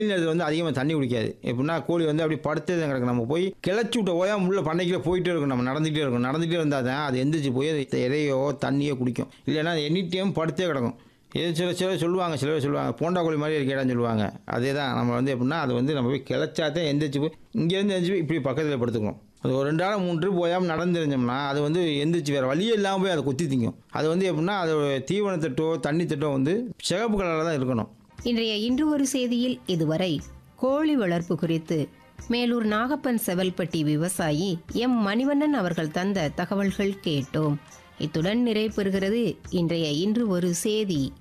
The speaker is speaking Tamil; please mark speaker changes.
Speaker 1: அது வந்து அதிகமாக தண்ணி குடிக்காது எப்படின்னா கோழி வந்து அப்படி படுத்தே தான் கிடக்கும் நம்ம போய் கிளச்சி விட்ட ஓயாம உள்ள பண்ணைக்குள்ள போயிட்டே இருக்கும் நம்ம நடந்துகிட்டே இருக்கும் நடந்துகிட்டே இருந்தால் தான் அது எந்திரிச்சு போய் அது இறையோ தண்ணியோ குடிக்கும் இல்லைன்னா எனி டைம் படுத்தே கிடக்கும் இது சில சிலர் சொல்லுவாங்க சிலர் சொல்லுவாங்க போண்டா கோழி மாதிரி இருக்கேடான்னு சொல்லுவாங்க அதே தான் நம்ம வந்து எப்படின்னா அது வந்து நம்ம போய் கிளச்சாதான் எந்திரிச்சு போய் இங்கேருந்து எந்திரிச்சு போய் இப்படி பக்கத்தில் படுத்துக்கணும் அது ஒரு ரெண்டு நாள் மூணு ட்ரிப் போயாமல் நடந்துருந்தோம்னா அது வந்து எந்திரிச்சு வேறு வழியே இல்லாமல் போய் அதை குத்தி திங்கும் அது வந்து எப்படின்னா அதோட தீவனத்தட்டோ தண்ணி தட்டோ வந்து சிகப்பு கலரில் தான் இருக்கணும்
Speaker 2: இன்றைய இன்று ஒரு செய்தியில் இதுவரை கோழி வளர்ப்பு குறித்து மேலூர் நாகப்பன் செவல்பட்டி விவசாயி எம் மணிவண்ணன் அவர்கள் தந்த தகவல்கள் கேட்டோம் இத்துடன் நிறைவு பெறுகிறது இன்றைய இன்று ஒரு செய்தி